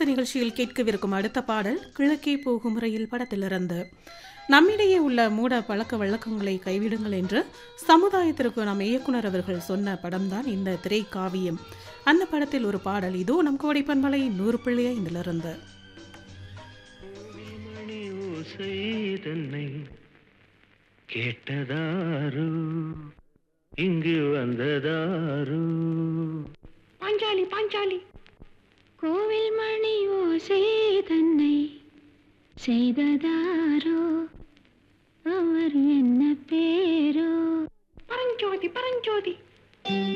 ஊர்ஜித நிகழ்ச்சியில் கேட்கவிருக்கும் அடுத்த பாடல் கிழக்கே போகும் முறையில் படத்திலிருந்து நம்மிடையே உள்ள மூட பழக்க வழக்கங்களை கைவிடுங்கள் என்று சமுதாயத்திற்கு நம் இயக்குனர் அவர்கள் சொன்ன படம்தான் இந்த திரைக்காவியம் அந்த படத்தில் ஒரு பாடல் இதோ நம் கோடை பண்பலை நூறு பிள்ளைய இதிலிருந்து மணி ஓசை தன்னை கேட்டதாரு இங்கு வந்ததாரு பாஞ்சாலி பாஞ்சாலி கோவில் மணி ஓசை தன்னை செய்ததாரோ அவர் என்ன பேரோ பரஞ்சோதி பரஞ்சோதி